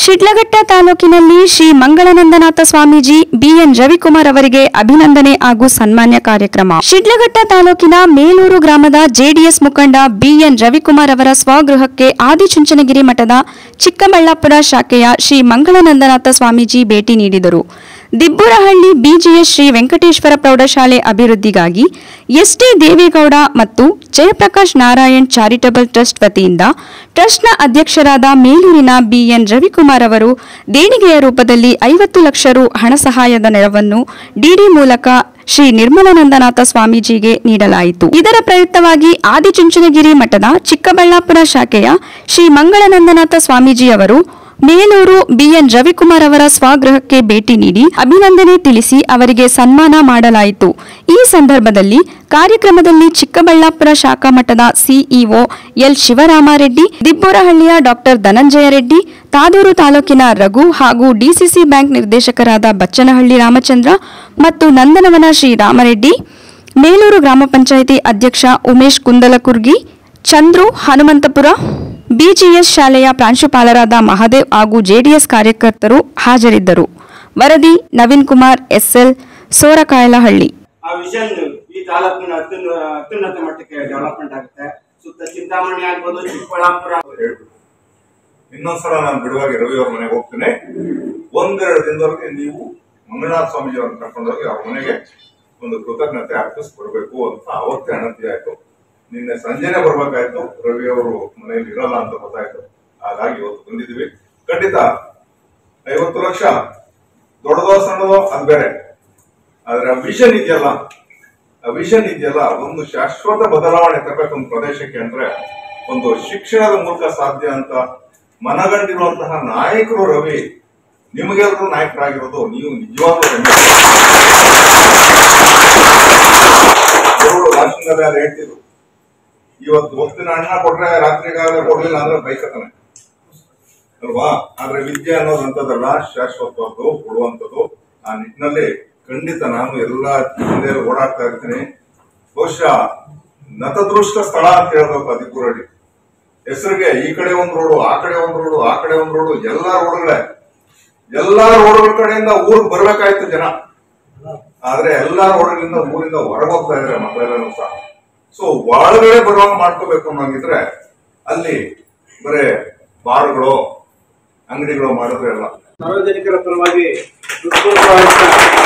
ಶಿಡ್ಲಘಟ್ಟ ತಾಲೂಕಿನಲ್ಲಿ ಶ್ರೀ ಮಂಗಳನಂದನಾಥ ಸ್ವಾಮೀಜಿ ಬಿಎನ್ ರವಿಕುಮಾರ್ ಅವರಿಗೆ ಅಭಿನಂದನೆ ಹಾಗೂ ಸನ್ಮಾನ್ಯ ಕಾರ್ಯಕ್ರಮ ಶಿಡ್ಲಘಟ್ಟ ತಾಲೂಕಿನ ಮೇಲೂರು ಗ್ರಾಮದ ಜೆಡಿಎಸ್ ಮುಖಂಡ ಬಿಎನ್ ರವಿಕುಮಾರ್ ಅವರ ಸ್ವಗೃಹಕ್ಕೆ ಆದಿಚುಂಚನಗಿರಿ ಮಠದ ಚಿಕ್ಕಬಳ್ಳಾಪುರ ಶಾಖೆಯ ಶ್ರೀ ಮಂಗಳನಂದನಾಥ ಸ್ವಾಮೀಜಿ ಭೇಟಿ ನೀಡಿದರು ದಿಬ್ಬುರಹಳ್ಳಿ ಬಿಜಿಎಸ್ ಶ್ರೀ ವೆಂಕಟೇಶ್ವರ ಪ್ರೌಢಶಾಲೆ ಅಭಿವೃದ್ಧಿಗಾಗಿ ಎಸ್ಟಿ ದೇವೇಗೌಡ ಮತ್ತು ಜಯಪ್ರಕಾಶ್ ನಾರಾಯಣ್ ಚಾರಿಟಬಲ್ ಟ್ರಸ್ಟ್ ವತಿಯಿಂದ ಟ್ರಸ್ಟ್ನ ಅಧ್ಯಕ್ಷರಾದ ಮೇಲೂರಿನ ಬಿಎನ್ ರವಿಕುಮಾರ್ ಅವರು ದೇಣಿಗೆಯ ರೂಪದಲ್ಲಿ ಐವತ್ತು ಲಕ್ಷ ರು ಹಣ ಸಹಾಯದ ನೆರವನ್ನು ಡಿಡಿ ಮೂಲಕ ಶ್ರೀ ನಿರ್ಮಲಾನಂದನಾಥ ಸ್ವಾಮೀಜಿಗೆ ನೀಡಲಾಯಿತು ಇದರ ಪ್ರಯುಕ್ತವಾಗಿ ಆದಿಚುಂಚನಗಿರಿ ಮಠದ ಚಿಕ್ಕಬಳ್ಳಾಪುರ ಶಾಖೆಯ ಶ್ರೀ ಮಂಗಳನಂದನಾಥ ಸ್ವಾಮೀಜಿ ಅವರು ಮೇಲೂರು ಬಿಎನ್ ರವಿಕುಮಾರ್ ಅವರ ಸ್ವಗೃಹಕ್ಕೆ ಭೇಟಿ ನೀಡಿ ಅಭಿನಂದನೆ ತಿಳಿಸಿ ಅವರಿಗೆ ಸನ್ಮಾನ ಮಾಡಲಾಯಿತು ಈ ಸಂದರ್ಭದಲ್ಲಿ ಕಾರ್ಯಕ್ರಮದಲ್ಲಿ ಚಿಕ್ಕಬಳ್ಳಾಪುರ ಶಾಖಾ ಮಠದ ಸಿಇಒ ಎಲ್ ಶಿವರಾಮಾರೆಡ್ಡಿ ದಿಬ್ಬೂರಹಳ್ಳಿಯ ಡಾಕ್ಟರ್ ಧನಂಜಯ ರೆಡ್ಡಿ ತಾದೂರು ತಾಲೂಕಿನ ರಘು ಹಾಗೂ ಡಿಸಿಸಿ ಬ್ಯಾಂಕ್ ನಿರ್ದೇಶಕರಾದ ಬಚ್ಚನಹಳ್ಳಿ ರಾಮಚಂದ್ರ ಮತ್ತು ನಂದನವನ ಶ್ರೀ ರಾಮರೆಡ್ಡಿ ಮೇಲೂರು ಗ್ರಾಮ ಪಂಚಾಯಿತಿ ಅಧ್ಯಕ್ಷ ಉಮೇಶ್ ಕುಂದಲಕುರ್ಗಿ ಚಂದ್ರು ಹನುಮಂತಪುರ ಬಿಜಿಎಸ್ ಶಾಲೆಯ ಪ್ರಾಂಶುಪಾಲರಾದ ಮಹಾದೇವ್ ಹಾಗೂ ಜೆಡಿಎಸ್ ಕಾರ್ಯಕರ್ತರು ಹಾಜರಿದ್ದರು ವರದಿ ನವೀನ್ ಕುಮಾರ್ ಎಸ್ಎಲ್ ಸೋರಕಾಯಲಹಳ್ಳಿ ಆ ವಿಷನ್ ಈ ತಾಲೂಕಿನ ಅತ್ಯುನ್ನ ಅತ್ಯುನ್ನತ ಮಟ್ಟಕ್ಕೆ ಡೆವಲಪ್ಮೆಂಟ್ ಆಗುತ್ತೆ ಸುತ್ತ ಚಿಂತಾಮಣಿ ಆಗ್ಬೋದು ಚಿಕ್ಕಬಳ್ಳಾಪುರ ಹೇಳ್ಬಿಟ್ಟು ಇನ್ನೊಂದ್ಸಲ ನಾನು ಬಿಡುವಾಗಿ ರವಿ ಅವ್ರ ಮನೆಗೆ ಹೋಗ್ತೀನಿ ಒಂದೆರಡು ದಿನದವರೆಗೆ ನೀವು ಮಂಗಳನಾಥ ಸ್ವಾಮೀಜಿ ಅವ್ರನ್ನ ಕರ್ಕೊಂಡೋಗಿ ಅವ್ರ ಮನೆಗೆ ಒಂದು ಕೃತಜ್ಞತೆ ಅರ್ಪಿಸ್ ಕೊಡ್ಬೇಕು ಅಂತ ಅವತ್ತೇ ಅಣತಿ ಆಯ್ತು ನಿನ್ನೆ ಸಂಜೆನೆ ಬರ್ಬೇಕಾಯ್ತು ರವಿ ಅವರು ಮನೆಯಲ್ಲಿ ಇರಲ್ಲ ಅಂತ ಗೊತ್ತಾಯ್ತು ಹಾಗಾಗಿ ಇವತ್ತು ಬಂದಿದ್ವಿ ಖಂಡಿತ ಐವತ್ತು ಲಕ್ಷ ದೊಡ್ಡದೋ ಸಣ್ಣದೋ ಅದು ಬೇರೆ ಆದ್ರೆ ಆ ವಿಷನ್ ಇದೆಯಲ್ಲ ಆ ವಿಷನ್ ಇದೆಯಲ್ಲ ಒಂದು ಶಾಶ್ವತ ಬದಲಾವಣೆ ತರಬೇಕು ಒಂದು ಪ್ರದೇಶಕ್ಕೆ ಅಂದ್ರೆ ಒಂದು ಶಿಕ್ಷಣದ ಮೂಲಕ ಸಾಧ್ಯ ಅಂತ ಮನಗಂಡಿರುವಂತಹ ನಾಯಕರು ರವಿ ನಿಮಗೆಲ್ಲರೂ ನಾಯಕರಾಗಿರೋದು ನೀವು ನಿಜವಾಗ್ಲೂ ಹೆಮ್ಮೆ. ಅವರು ರಾಷ್ಟ್ರದಲ್ಲಿ ಯಾರು ಹೇಳ್ತಿದ್ರು ಇವತ್ತು ಹೊತ್ತಿನ ಅಣ್ಣ ಕೊಟ್ರೆ ರಾತ್ರಿಗಾಗ ಕೊಡ್ಲಿಲ್ಲ ಅಂದ್ರೆ ಬೈಕತಾನೆ ಅಲ್ವಾ ಆದ್ರೆ ವಿದ್ಯೆ ಅನ್ನೋದು ಅಂತದಲ್ಲ ಶಾಶ್ವತವಾದ್ದು ಕೊಡುವಂಥದ್ದು ಆ ನಿಟ್ಟಿನಲ್ಲಿ ಖಂಡಿತ ನಾನು ಎಲ್ಲ ಜಿಲ್ಲೆಯಲ್ಲಿ ಓಡಾಡ್ತಾ ಇರ್ತೀನಿ ಬಹುಶಃ ನತದೃಷ್ಟ ಸ್ಥಳ ಅಂತ ಹೇಳ್ಬೇಕು ಅದಿಪುರಡಿ ಹೆಸರಿಗೆ ಈ ಕಡೆ ಒಂದ್ ರೋಡು ಆ ಕಡೆ ಒಂದ್ ರೋಡು ಆ ಕಡೆ ಒಂದ್ ರೋಡು ಎಲ್ಲಾ ರೋಡ್ಗಳೇ ಎಲ್ಲಾ ರೋಡ್ಗಳ ಕಡೆಯಿಂದ ಊರಿಗೆ ಬರ್ಬೇಕಾಯ್ತು ಜನ ಆದ್ರೆ ಎಲ್ಲಾ ರೋಡ್ಗಳಿಂದ ಊರಿಂದ ಹೊರಗೆ ಹೋಗ್ತಾ ಇದಾರೆ ಮಕ್ಕಳೆಲ್ಲರೂ ಸಹ ಸೊ ಒಳಗಡೆ ಬರುವಂಗ್ ಮಾಡ್ಕೋಬೇಕು ಅನ್ನೋಂಗಿದ್ರೆ ಅಲ್ಲಿ ಬರೇ ಬಾರ್ಗಳು ಅಂಗಡಿಗಳು ಮಾಡಿದ್ರೆ ಅಲ್ಲ ಸಾರ್ವಜನಿಕರ ಪರವಾಗಿ ಹೃತ್ಪೂರ್ವಕವಾದ